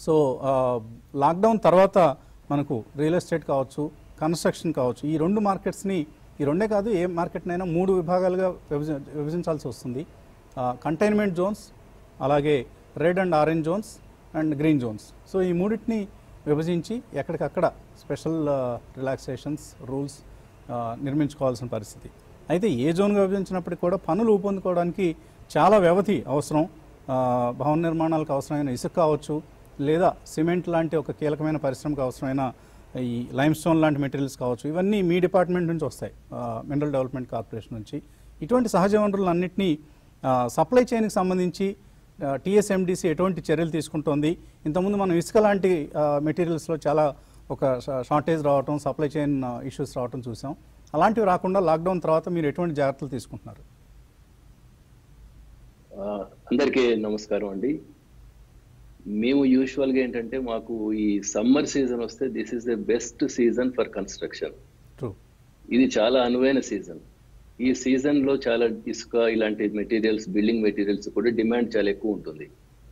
So ఆ, lockdown తర్వాత మనకు రియల్ ఎస్టేట్ కావచ్చు కన్స్ట్రక్షన్ కావచ్చు ఈ రెండు మార్కెట్స్ని ఈ రెండే కాదు ఏ మార్కెట్నైనా మూడు విభాగాలుగా విభజ విభజించాల్సి వస్తుంది కంటైన్మెంట్ జోన్స్ అలాగే red and orange zones and green zones so ఈ మూడింటిని విభజించి ఎక్కడికక్కడ స్పెషల్ రిలాక్సేషన్స్ రూల్స్ నిర్మించుకోవాల్సిన పరిస్థితి అయితే ఏ జోన్గా విభజించినప్పటికీ కూడా పనులు ఊపందుకోవడానికి చాలా వ్యవధి అవసరం ఆ, భవన నిర్మాణాలకు అవసరమైన ఇసుక కావచ్చు లేదా సిమెంట్ లాంటి ఒక కీలకమైన పరిశ్రమకు అవసరమైన ఈ లైమ్ స్టోన్ లాంటి మెటీరియల్స్ కావచ్చు ఇవన్నీ మీ డిపార్ట్మెంట్ నుంచి వస్తాయి మినరల్ డెవలప్మెంట్ కార్పొరేషన్ నుంచి ఇటువంటి సహజ వనరులన్నింటినీ సప్లై చైన్కి సంబంధించి టీఎస్ఎండిసి ఎటువంటి చర్యలు తీసుకుంటోంది ఇంతకుముందు మనం ఇసుక లాంటి మెటీరియల్స్లో చాలా ఒక షార్టేజ్ రావటం సప్లై చైన్ ఇష్యూస్ రావటం చూసాం అలాంటివి రాకుండా లాక్డౌన్ తర్వాత మీరు ఎటువంటి జాగ్రత్తలు తీసుకుంటున్నారు ఆ, అందరికీ నమస్కారం అండి మేము యూజువల్ గా ఏంటంటే మాకు ఈ సమ్మర్ సీజన్ వస్తే this is the best season for construction true ఇది చాలా అనువైన సీజన్ ఈ సీజన్ లో చాలా ఇసుక ఇలాంటి మెటీరియల్స్ బిల్డింగ్ మెటీరియల్స్ కూడా డిమాండ్ చాలా ఎక్కువ ఉంటుంది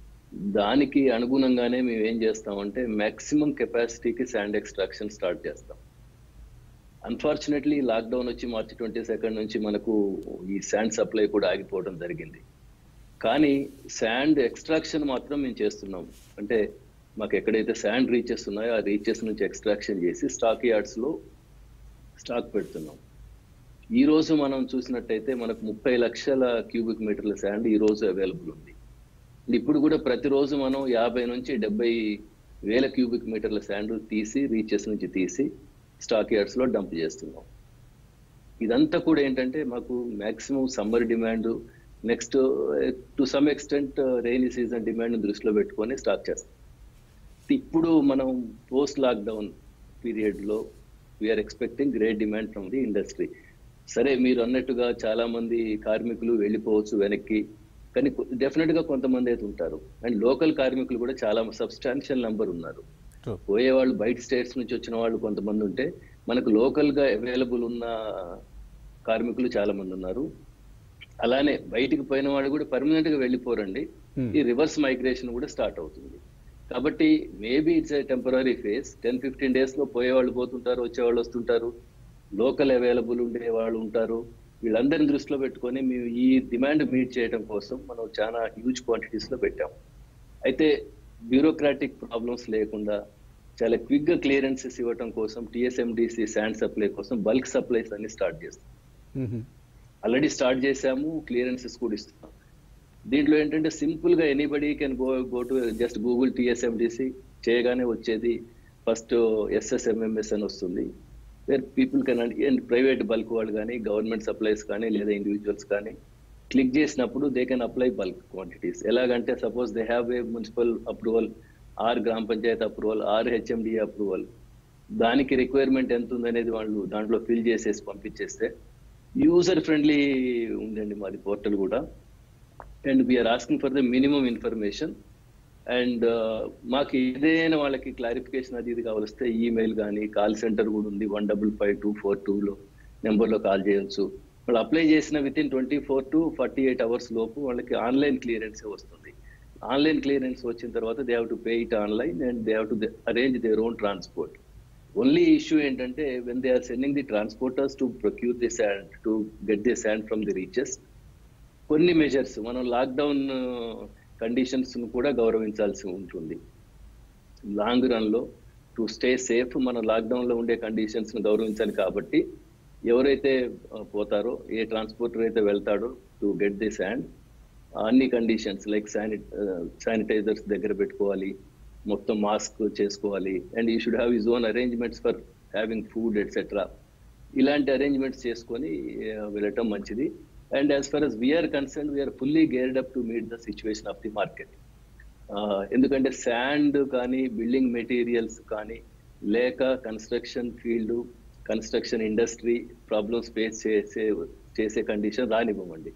దానికి అనుగుణంగానే మేము ఏం చేస్తామంటే మాక్సిమం కెపాసిటీకి శాండ్ ఎక్స్ట్రాక్షన్ స్టార్ట్ చేస్తాం అన్ఫార్చునేట్లీ లాక్డౌన్ వచ్చి మార్చి ట్వంటీ సెకండ్ నుంచి మనకు ఈ శాండ్ సప్లై కూడా ఆగిపోవడం జరిగింది కానీ శాండ్ ఎక్స్ట్రాక్షన్ మాత్రం మేము చేస్తున్నాం అంటే మాకు ఎక్కడైతే శాండ్ రీచెస్ ఉన్నాయో ఆ రీచెస్ నుంచి ఎక్స్ట్రాక్షన్ చేసి స్టాక్ యార్డ్స్ లో స్టాక్ పెడుతున్నాం ఈ రోజు మనం చూసినట్టయితే మనకు ముప్పై లక్షల క్యూబిక్ మీటర్ల శాండ్ ఈ రోజు అవైలబుల్ ఉంది ఇప్పుడు కూడా ప్రతిరోజు మనం యాభై నుంచి డెబ్బై వేల క్యూబిక్ మీటర్ల శాండ్ తీసి రీచెస్ నుంచి తీసి స్టాక్ యార్డ్స్ లో డంప్ చేస్తున్నాం ఇదంతా కూడా ఏంటంటే మాకు maximum summer demand next to some extent rainy season demand దృష్టిలో పెట్టుకొని స్టాక్ చేస్తాం ఇప్పుడు మనం పోస్ట్ లాక్డౌన్ పీరియడ్ లో we are expecting great demand from the industry సరే మీరు అన్నట్టుగా చాలా మంది కార్మికులు వెళ్ళిపోవచ్చు వెనక్కి కానీ డెఫినెట్ గా కొంతమంది అయితే ఉంటారు అండ్ లోకల్ కార్మికులు కూడా చాలా సబ్స్టాన్షియల్ నంబర్ ఉన్నారు ట్రూ పోయే వాళ్ళు బయట స్టేట్స్ నుంచి వచ్చిన వాళ్ళు కొంతమంది ఉంటే మనకు లోకల్ గా అవైలబుల్ ఉన్న కార్మికులు చాలా మంది ఉన్నారు అలానే బయటికి పోయిన వాళ్ళు కూడా పర్మనెంట్ గా వెళ్ళిపోరండి Hmm. ఈ రివర్స్ మైగ్రేషన్ కూడా స్టార్ట్ అవుతుంది కాబట్టి maybe it's a temporary phase ten fifteen days లో పోయే వాళ్ళు పోతుంటారు వచ్చే వాళ్ళు వస్తుంటారు లోకల్ అవైలబుల్ ఉండే వాళ్ళు ఉంటారు వీళ్ళందరిని దృష్టిలో పెట్టుకొని మేము ఈ డిమాండ్ మీట్ చేయడం కోసం మనం చాలా హ్యూజ్ క్వాంటిటీస్ లో పెట్టాం అయితే బ్యూరోక్రాటిక్ ప్రాబ్లమ్స్ లేకుండా చాలా క్విక్ గా క్లియరెన్సెస్ ఇవ్వడం కోసం టిఎస్ఎండిసి శాండ్ సప్లై కోసం బల్క్ సప్లైస్ అన్ని స్టార్ట్ చేస్తాం మ్మ్. ఆల్రెడీ స్టార్ట్ చేశాము క్లియరెన్సెస్ కూడా ఇస్తున్నాం దీంట్లో ఏంటంటే సింపుల్ గా anybody can go go to just Google TSMDC చేయగానే వచ్చేది ఫస్ట్ ఎస్ఎస్ఎంఎంఎస్ అని వస్తుంది where people can and private bulk వాళ్ళు కానీ గవర్నమెంట్ సప్లైస్ కానీ లేదా ఇండివిజువల్స్ కానీ క్లిక్ చేసినప్పుడు they can apply bulk quantities ఎలాగంటే suppose they have a municipal approval or grama panchayat approval or HMD approval దానికి రిక్వైర్మెంట్ ఎంత ఉందనేది వాళ్ళు దాంట్లో ఫిల్ చేసేసి పంపించేస్తే యూజర్ ఫ్రెండ్లీ ఉందండి మాది పోర్టల్ కూడా and we are asking for the minimum information and మాకు ఏదైనా వాళ్ళకి క్లారిఫికేషన్ అది ఇది కావలిస్తే ఈమెయిల్ కానీ కాల్ సెంటర్ కూడా ఉంది one double five two four టూలో నెంబర్లో కాల్ చేయొచ్చు వాళ్ళు అప్లై చేసిన within twenty four to forty eight hours లోపు వాళ్ళకి ఆన్లైన్ క్లియరెన్స్ వస్తుంది ఆన్లైన్ క్లియరెన్స్ వచ్చిన తర్వాత they have to pay it online and they have to arrange their own transport only issue ఏంటంటే when they are sending the transporters to procure the sand to get the sand from the reaches కొన్ని measures మనం lockdown conditions కూడా గౌరవించాల్సి ఉంటుంది long run లో to stay safe మనం lockdown లో ఉండే కండిషన్స్ ను గౌరవించాలి కాబట్టి ఎవరైతే ఆ, పోతారో ఏ ట్రాన్స్పోర్టర్ అయితే వెళ్తాడో టు గెట్ ది శాండ్ అన్ని కండిషన్స్ లైక్ శాని శానిటైజర్స్ దగ్గర పెట్టుకోవాలి మొత్తం మాస్క్ చేసుకోవాలి and you should have use own arrangements for having food etcetera ఇలాంటి అరేంజ్మెంట్స్ చేసుకొని ఆ, వెళ్ళటం మంచిది and as for us we are concern we are fully geared up to meet the situation of the market ఎందుకంటే శాండ్ కానీ బిల్డింగ్ మెటీరియల్స్ కానీ లేక construction field construction industry problems face చేసే చేసే కండిషన్ రానివ్వమండి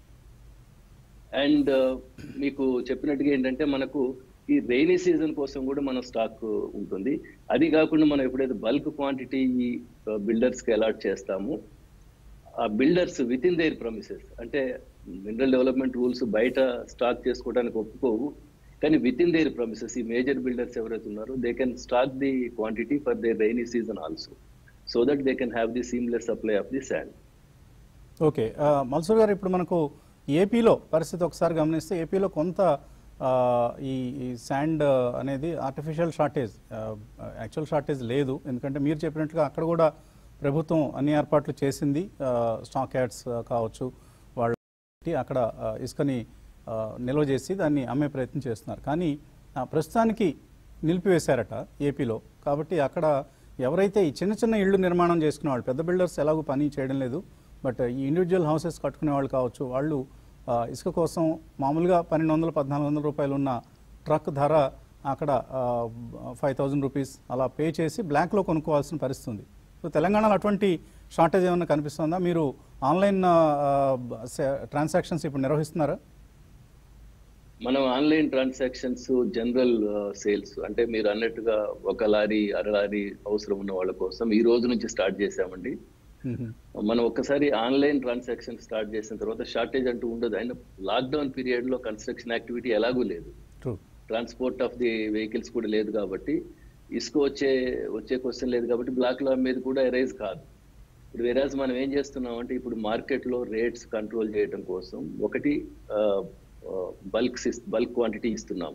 అండ్ మీకు చెప్పినట్టుగా ఏంటంటే మనకు ఈ రైనీ సీజన్ కోసం కూడా మన స్టాక్ ఉంటుంది అది కాకుండా మనం ఎప్పుడైతే బల్క్ క్వాంటిటీ ఈ బిల్డర్స్ కి అలాట్ చేస్తామో ఆ builders within their premises అంటే మినరల్ డెవలప్మెంట్ రూల్స్ బయట స్టాక్ చేసుకోవడానికి ఒప్పుకోవు కానీ విత్ ఇన్ దేర్ ప్రమిసెస్ ఈ మేజర్ బిల్డర్స్ ఎవరైతే ఉన్నారో they can stock the quantity for their rainy season also so that they can have the seamless supply of the sand okay ఆ, మల్సూర్ గారు ఇప్పుడు మనకు ఏపీలో పరిస్థితి ఒకసారి గమనిస్తే ఏపీలో కొంత ఆ, ఈ ఈ శాండ్ అనేది ఆర్టిఫిషియల్ షార్టేజ్ యాక్చువల్ షార్టేజ్ లేదు ఎందుకంటే మీరు చెప్పినట్టుగా అక్కడ కూడా ప్రభుత్వం అన్ని ఏర్పాట్లు చేసింది స్టాక్ యాడ్స్ కావచ్చు వాళ్ళు పెట్టి అక్కడ ఆ, ఇసుకని ఆ, నిల్వ చేసి దాన్ని అమ్మే ప్రయత్నం చేస్తున్నారు కానీ ఆ, ప్రస్తుతానికి నిలిపివేశారట ఏపీలో కాబట్టి అక్కడ ఎవరైతే ఈ చిన్న చిన్న ఇళ్ళు నిర్మాణం చేసుకునే వాళ్ళు పెద్ద బిల్డర్స్ ఎలాగో పని చేయడం లేదు బట్ ఈ ఇండివిజువల్ హౌసెస్ కట్టుకునే వాళ్ళు కావచ్చు వాళ్ళు ఆ, ఇసుక కోసం మామూలుగా పన్నెండు వందలు పద్నాలుగు వందల రూపాయలు ఉన్న ట్రక్ ధర అక్కడ ఫైవ్ థౌజండ్ రూపీస్ అలా పే చేసి బ్లాక్లో కొనుక్కోవాల్సిన పరిస్థితి ఉంది సో తెలంగాణలో అటువంటి షార్టేజ్ ఏమైనా కనిపిస్తుందా మీరు ఆన్లైన్ ట్రాన్సాక్షన్స్ ఇప్పుడు నిర్వహిస్తున్నారా మనం ఆన్లైన్ ట్రాన్సాక్షన్స్ జనరల్ సేల్స్ అంటే మీరు అన్నట్టుగా ఒక లారీ అర లారీ అవసరం ఉన్న వాళ్ళ కోసం ఈ రోజు నుంచి స్టార్ట్ చేశామండి మనం ఒక్కసారి ఆన్లైన్ ట్రాన్సాక్షన్ స్టార్ట్ చేసిన తర్వాత షార్టేజ్ అంటూ ఉండదు అయినా లాక్డౌన్ పీరియడ్ లో కన్స్ట్రక్షన్ యాక్టివిటీ ఎలాగూ లేదు true transport of the vehicles కూడా లేదు కాబట్టి ఇసుక వచ్చే వచ్చే క్వశ్చన్ లేదు కాబట్టి బ్లాక్ లా మీద కూడా ఎరైజ్ కాదు ఇప్పుడు వేరాజ్ మనం ఏం చేస్తున్నాం అంటే ఇప్పుడు మార్కెట్ లో రేట్స్ కంట్రోల్ చేయడం కోసం ఒకటి బల్క్ బల్క్ క్వాంటిటీ ఇస్తున్నాము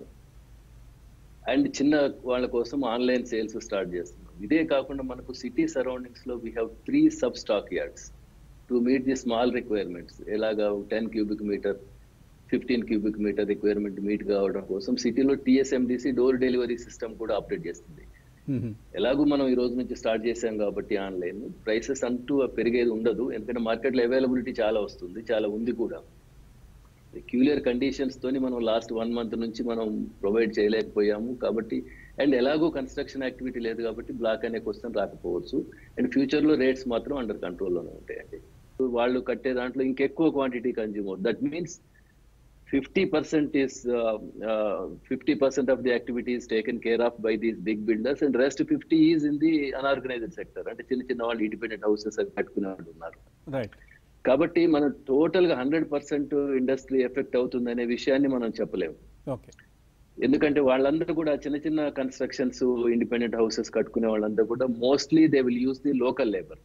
అండ్ చిన్న వాళ్ళ కోసం ఆన్లైన్ సేల్స్ స్టార్ట్ చేస్తున్నాం ఇదే కాకుండా మనకు సిటీ సరౌండింగ్స్ లో we have three sub stock yards to meet the small requirements ఎలాగా ten cubic metre fifteen cubic metre requirement meet కావడం కోసం సిటీలో టీఎస్ఎండిసి డోర్ డెలివరీ సిస్టమ్ కూడా ఆపరేట్ చేస్తుంది ఎలాగూ మనం ఈ రోజు నుంచి స్టార్ట్ చేసాం కాబట్టి ఆన్లైన్ ప్రైసెస్ అంటూ పెరిగేది ఉండదు ఎందుకంటే మార్కెట్లో అవైలబిలిటీ చాలా వస్తుంది చాలా ఉంది కూడా క్యూలియర్ కండిషన్స్ తోని మనం లాస్ట్ వన్ మంత్ నుంచి మనం ప్రొవైడ్ చేయలేకపోయాము కాబట్టి అండ్ ఎలాగో కన్స్ట్రక్షన్ యాక్టివిటీ లేదు కాబట్టి బ్లాక్ అనే క్వశ్చన్ రాకపోవచ్చు అండ్ ఫ్యూచర్ లో రేట్స్ మాత్రం అండర్ కంట్రోల్లోనే ఉంటాయండి వాళ్ళు కట్టే దాంట్లో ఇంకెక్కువ quantity consume that means fifty percent is fifty percent of the activity is taken care of by these big builders and rest fifty is in the unorganised sector అంటే చిన్న చిన్న వాళ్ళు ఇండిపెండెంట్ హౌసెస్ అవి కట్టుకునే వాళ్ళు ఉన్నారు రైట్ కాబట్టి మనం టోటల్ గా హండ్రెడ్ పర్సెంట్ ఇండస్ట్రీ ఎఫెక్ట్ అవుతుంది అనే విషయాన్ని మనం చెప్పలేము ఓకే ఎందుకంటే వాళ్ళందరూ కూడా చిన్న చిన్న కన్స్ట్రక్షన్స్ ఇండిపెండెంట్ హౌసెస్ కట్టుకునే వాళ్ళందరూ కూడా mostly they will use the local labour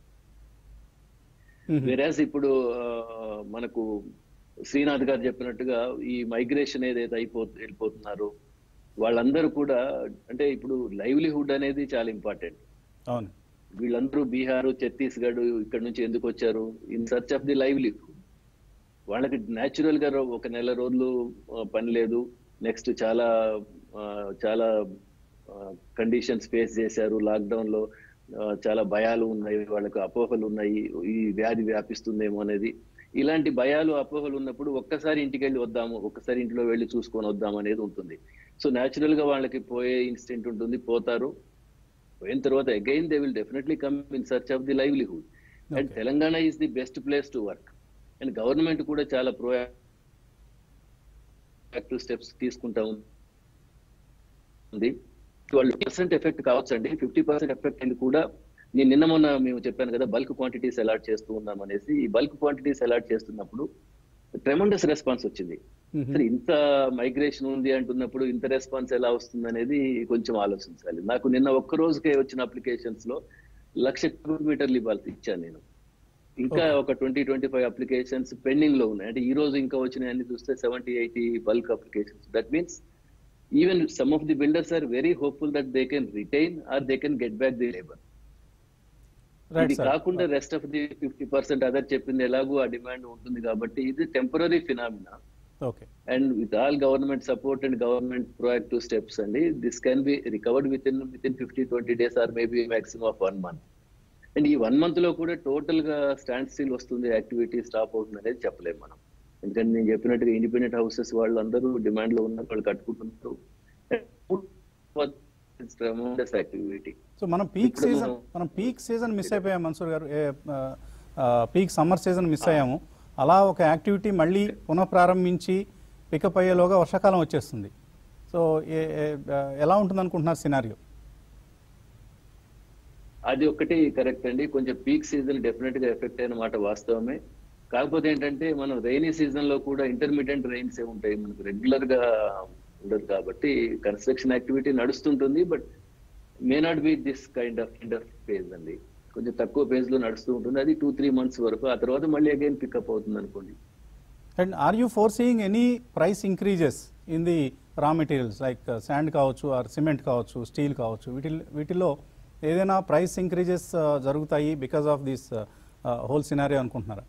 వెరాజ్ ఇప్పుడు ఆ, మనకు శ్రీనాథ్ గారు చెప్పినట్టుగా ఈ మైగ్రేషన్ ఏదైతే అయిపో వెళ్ళిపోతున్నారో వాళ్ళందరూ కూడా అంటే ఇప్పుడు లైవ్లీహుడ్ అనేది చాలా ఇంపార్టెంట్ అవును వీళ్ళందరూ బీహార్ ఛత్తీస్గఢ్ ఇక్కడ నుంచి ఎందుకు వచ్చారు in search of the livelihood వాళ్ళకి న్యాచురల్ గా రో- ఒక నెల రోజులు ఆ, పని లేదు నెక్స్ట్ చాలా ఆ, చాలా కండిషన్స్ ఫేస్ చేశారు లాక్డౌన్ లో ఆ, చాలా భయాలు ఉన్నాయి వాళ్ళకు అపోహలు ఉన్నాయి ఈ వ్యాధి వ్యాపిస్తుందేమో అనేది ఇలాంటి భయాలు అపోహలు ఉన్నప్పుడు ఒక్కసారి ఇంటికి వెళ్ళి వద్దాము ఒక్కసారి ఇంట్లో వెళ్ళి చూసుకొని వద్దాం అనేది ఉంటుంది సో న్యాచురల్ గా వాళ్ళకి పోయే ఇన్స్టెంట్ ఉంటుంది పోతారు పోయిన తర్వాత again they will definitely come in search of the livelihood and Okay. Telangana is the best place to work and government కూడా చాలా ప్రో యాక్టివ్ స్టెప్స్ తీసుకుంటా ఉంది వాళ్ళు పర్సెంట్ ఎఫెక్ట్ కావచ్చు అండి ఫిఫ్టీ పర్సెంట్ ఎఫెక్ట్ అయింది కూడా నేను నిన్న మొన్న మేము చెప్పాను కదా బల్క్ క్వాంటిటీస్ అలాట్ చేస్తూ ఉన్నాం అనేసి ఈ బల్క్ క్వాంటిటీస్ అలాట్ చేస్తున్నప్పుడు ట్రెమండస్ రెస్పాన్స్ వచ్చింది అసలు ఇంత మైగ్రేషన్ ఉంది అంటున్నప్పుడు ఇంత రెస్పాన్స్ ఎలా వస్తుంది అనేది కొంచెం ఆలోచించాలి నాకు నిన్న ఒక్క రోజుకే వచ్చిన అప్లికేషన్స్ లో లక్ష మీటర్లు ఇవ్వాలి ఇచ్చాను నేను ఇంకా Okay. ఒక twenty twenty five applications pending లో ఉన్నాయి అంటే ఈ రోజు ఇంకా వచ్చినాయని చూస్తే seventy eighty bulk applications that means even some of the builders are very hopeful that they can retain or they can get back the labour right ఇది కాకుండా rest of the fifty percent other చెప్పింది ఎలాగో ఆ demand ఉంటుంది కాబట్టి ఇది temporary phenomena okay and with all government support and government proactive steps and this can be recovered within within 50 20 days or maybe maximum of one month and ఈ one month లో కూడా total గా stand still వస్తుంది activity stop అవుతుంది అనేది చెప్పలేము మనం ఎందుకంటే నేను చెప్పినట్టుగా ఇండిపెండెంట్ హౌసెస్ వాళ్ళందరూ డిమాండ్ లో ఉన్నారు వాళ్ళు కట్టుకుంటున్నారు యాక్టివిటీ సో మనం పీక్ ఇప్పుడు సీజన్ మనం- మనం పీక్ సీజన్ మిస్ అయిపోయాం మన్సూర్ గారు పీక్ సమ్మర్ సీజన్ మిస్ అయ్యాము అలా ఒక యాక్టివిటీ మళ్ళీ పునఃప్రారంభించి పికప్ అయ్యేలోగా వర్షాకాలం వచ్చేస్తుంది సో ఏ- ఏ- ఆ, ఎలా ఉంటుంది అనుకుంటున్నారు సినారియో అది ఒకటి కరెక్ట్ అండి కొంచెం పీక్ సీజన్ డెఫినెట్ గా ఎఫెక్ట్ అయిన మాట వాస్తవమే కాకపోతే ఏంటంటే మనం రైనీ సీజన్ లో కూడా ఇంటర్మీడియట్ రైన్స్ ఏ ఉంటాయి మనకు రెగ్యులర్ గా ఉండదు కాబట్టి కన్స్ట్రక్షన్ యాక్టివిటీ నడుస్తుంటుంది but may not be this kind of kind of phase అండి కొంచెం తక్కువ phase లో నడుస్తూ ఉంటుంది అది టూ త్రీ మంత్స్ వరకు ఆ తర్వాత మళ్ళీ అగైన్ పికప్ అవుతుంది అనుకోండి and are you foreseeing any price increases in the raw materials like sand కావచ్చు ఆర్ సిమెంట్ కావచ్చు స్టీల్ కావచ్చు వీటి వీటిలో ఏదైనా ప్రైస్ ఇంక్రీజెస్ జరుగుతాయి because of this whole scenario అనుకుంటున్నారా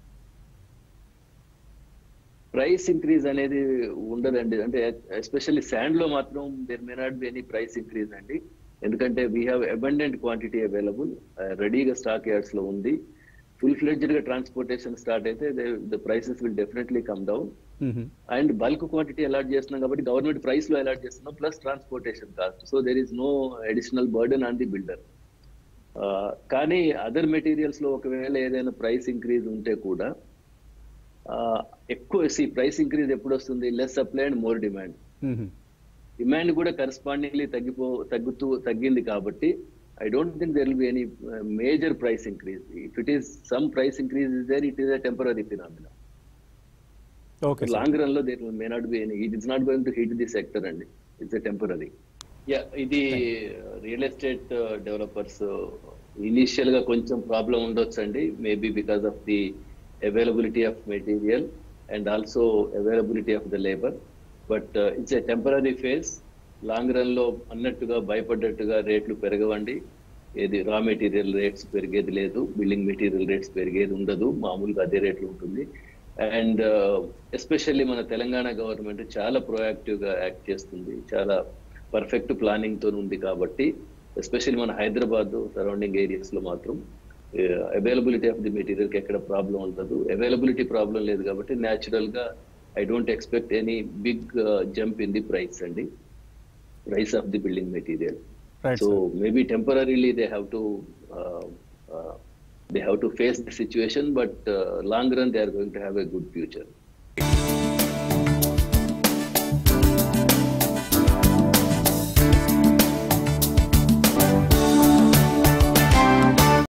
ప్రైస్ ఇంక్రీజ్ అనేది ఉండదండి అంటే ఎస్పెషల్లీ శాండ్ లో మాత్రం there may not be any price increase అండి ఎందుకంటే we have abundant quantity available రెడీగా స్టాక్ యార్డ్స్ లో ఉంది ఫుల్ ఫ్లెడ్జ్డ్ గా ట్రాన్స్పోర్టేషన్ స్టార్ట్ అయితే the prices will definitely come down and bulk quantity allot చేస్తున్నాం కాబట్టి గవర్నమెంట్ ప్రైస్ లో అలాట్ చేస్తున్నాం plus transportation cost so there is no additional burden on the builder కానీ other materials లో ఒకవేళ ఏదైనా ప్రైస్ ఇంక్రీజ్ ఉంటే కూడా ఆ, ఎక్కువ సి ప్రైస్ ఇంక్రీజ్ ఎప్పుడు వస్తుంది less supply and more demand demand కూడా కరస్పాండింగ్లీ తగ్గిపో తగ్గుతూ తగ్గింది కాబట్టి I don't think there will be any major price increase if it is some price increase is there it is a temporary phenomena okay long run లో there may not be any it is not going to hit the sector అండి it's a temporary yeah ఇది real estate developers initial గా కొంచెం problem ఉండొచ్చు అండి maybe because of the availability of material and also availability of the labour but it's a temporary phase long run లో అన్నట్టుగా భయపడ్డట్టుగా రేట్లు పెరగవండి ఏది రా మెటీరియల్ రేట్స్ పెరిగేది లేదు బిల్డింగ్ మెటీరియల్ రేట్స్ పెరిగేది ఉండదు మామూలుగా అదే రేట్లు ఉంటుంది అండ్ ఎస్పెషల్లీ మన తెలంగాణ గవర్నమెంట్ చాలా proactive గా యాక్ట్ చేస్తుంది చాలా పర్ఫెక్ట్ ప్లానింగ్ తో ఉంది కాబట్టి ఎస్పెషల్లీ మన హైదరాబాద్ సరౌండింగ్ ఏరియాస్ లో మాత్రం అవైలబిలిటీ ఆఫ్ ది మెటీరియల్ కి ఎక్కడ ప్రాబ్లం ఉండదు అవైలబిలిటీ ప్రాబ్లం లేదు కాబట్టి న్యాచురల్ గా I don't expect any big jump in the price అండి price of the building material right so maybe temporarily they have to uh, uh, they have to face the situation but uh, long run they are going to have a good future